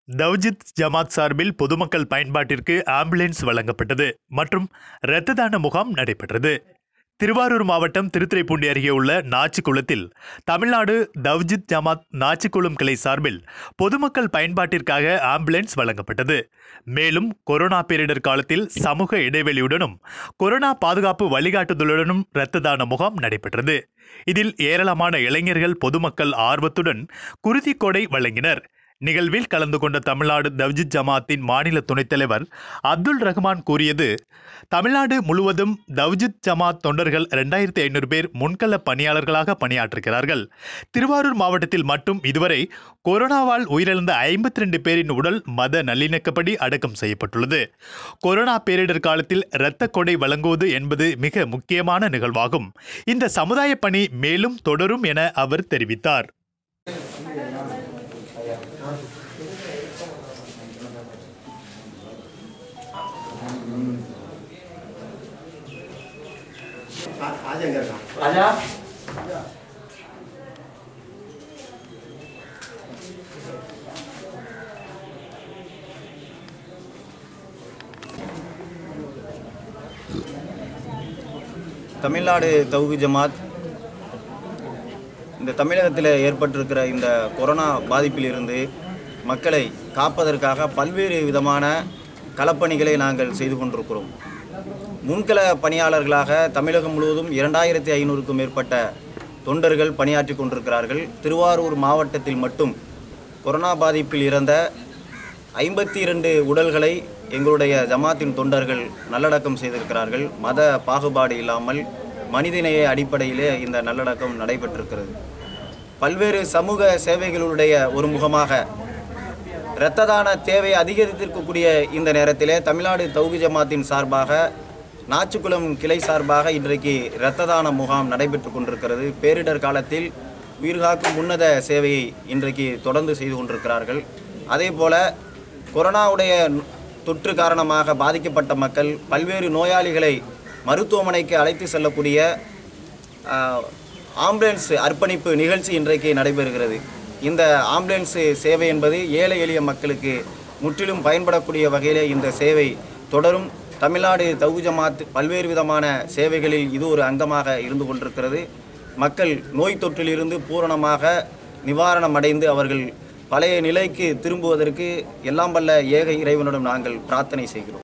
தவ்ஜித் ஜமாத் சார்பில் பொதுமக்கள் பயன்பாட்டிற்கு ஆம்புலன்ஸ் வழங்கப்பட்டது மற்றும் இரத்த தான முகாம் நடைபெற்றது திருவாரூர் மாவட்டம் திருத்துறைப்பூண்டி அருகே உள்ள நாச்சிக்குளத்தில் தமிழ்நாடு தவ்ஜித் ஜமாத் நாச்சிக்குளம் கிளை சார்பில் பொதுமக்கள் பயன்பாட்டிற்காக ஆம்புலன்ஸ் வழங்கப்பட்டது மேலும் கொரோனா பேரிடர் காலத்தில் சமூக இடைவெளியுடனும் கொரோனா பாதுகாப்பு வழிகாட்டுதலுடனும் இரத்த தான முகாம் நடைபெற்றது இதில் ஏராளமான இளைஞர்கள் பொதுமக்கள் ஆர்வத்துடன் குருதி கொடை வழங்கினர் நிகழ்வில் கலந்து கொண்ட தமிழ்நாடு தவ்ஜித் ஜமாத்தின் மாநில துணைத் தலைவர் அப்துல் ரஹ்மான் கூறியது தமிழ்நாடு முழுவதும் தவ்ஜித் ஜமாத் தொண்டர்கள் இரண்டாயிரத்தி ஐநூறு பேர் முன்கள பணியாளர்களாக பணியாற்றுகிறார்கள் திருவாரூர் மாவட்டத்தில் மட்டும் இதுவரை கொரோனாவால் உயிரிழந்த ஐம்பத்தி ரெண்டு பேரின் உடல் மத நல்லிணக்கப்படி அடக்கம் செய்யப்பட்டுள்ளது கொரோனா பேரிடர் காலத்தில் இரத்த கொடை வழங்குவது என்பது மிக முக்கியமான நிகழ்வாகும் இந்த சமுதாய பணி மேலும் தொடரும் என அவர் தெரிவித்தார் आज एंगर का आजा தமிழ்நாடு தௌஹி ஜமாத் இந்த தமிழகத்தில் ஏற்பட்டிருக்கிற இந்த கொரோனா பாதிப்பிலிருந்து மக்களை காப்பதற்காக பல்வேறு விதமான களப்பணிகளை நாங்கள் செய்து கொண்டிருக்கிறோம் முன்கள பணியாளர்களாக தமிழகம் முழுவதும் இரண்டாயிரத்தி ஐநூறுக்கும் மேற்பட்ட தொண்டர்கள் பணியாற்றி கொண்டிருக்கிறார்கள் திருவாரூர் மாவட்டத்தில் மட்டும் கொரோனா பாதிப்பில் இறந்த ஐம்பத்தி இரண்டு உடல்களை எங்களுடைய ஜமாத்தின் தொண்டர்கள் நல்லடக்கம் செய்திருக்கிறார்கள் மத பாகுபாடு இல்லாமல் மனிதநேய அடிப்படையிலே இந்த நல்லடக்கம் நடைபெற்றிருக்கிறது பல்வேறு சமூக சேவைகளுடைய ஒரு முகமாக இரத்த தான தேவை அதிகரித்திருக்கக்கூடிய இந்த நேரத்திலே தமிழ்நாடு தௌகி ஜமாத்தின் சார்பாக நாச்சுக்குளம் கிளை சார்பாக இன்றைக்கு இரத்த தான முகாம் நடைபெற்று கொண்டிருக்கிறது பேரிடர் காலத்தில் உயிர்காக்கும் உன்னத சேவையை இன்றைக்கு தொடர்ந்து செய்து கொண்டிருக்கிறார்கள் அதே போல கொரோனாவுடைய தொற்று காரணமாக பாதிக்கப்பட்ட மக்கள் பல்வேறு நோயாளிகளை மருத்துவமனைக்கு அழைத்து செல்லக்கூடிய ஆஹ், ஆம்புலன்ஸ் அர்ப்பணிப்பு நிகழ்ச்சி இன்றைக்கு நடைபெறுகிறது இந்த ஆம்புலன்ஸ் சேவை என்பது ஏழை எளிய மக்களுக்கு முற்றிலும் பயன்படக்கூடிய வகையிலே இந்த சேவை தொடரும் தமிழ்நாடு தௌஹி ஜமாத் பல்வேறு விதமான சேவைகளில் இது ஒரு அங்கமாக இருந்து கொண்டிருக்கிறது மக்கள் நோய் தொற்றிலிருந்து பூரணமாக நிவாரணம் அடைந்து அவர்கள் பழைய நிலைக்கு திரும்புவதற்கு எல்லாம் வல்ல ஏக இறைவனிடம் நாங்கள் பிரார்த்தனை செய்கிறோம்